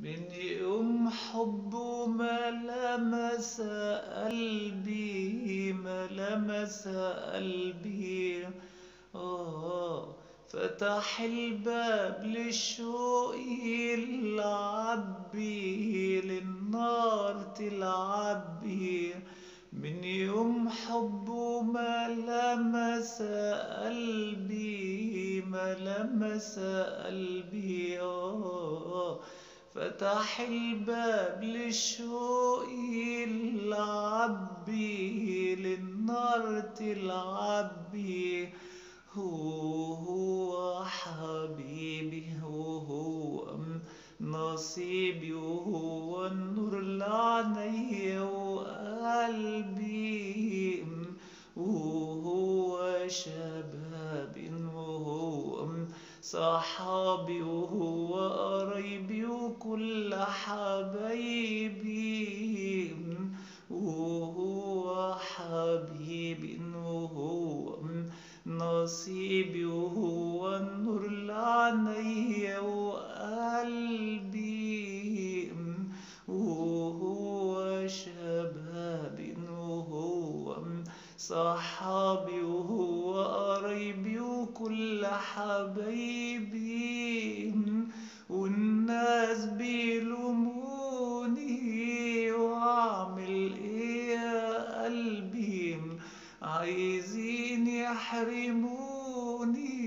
من يوم حبه ما لمس قلبي ما لمس قلبي آه فتح الباب للشوق يلعب بيه للنار تلعب بيه من يوم حبه ما لمس قلبي ما لمس قلبي آه فتح الباب للشوق يلعب بيه للنار تلعب بيه هو هو حبيبي هو هو نصيبي وهو النور لعيني وقلبي وهو شبابي وهو صحابي وهو قرايبي وكل حبايبي وهو حبيبي وهو نصيبي وهو النور لعيني وقلبي وهو شبابي وهو صحابي وهو قرايبي وكل حبايبي والناس بيلوموني واعمل ايه يا قلبي عايزين يحرموني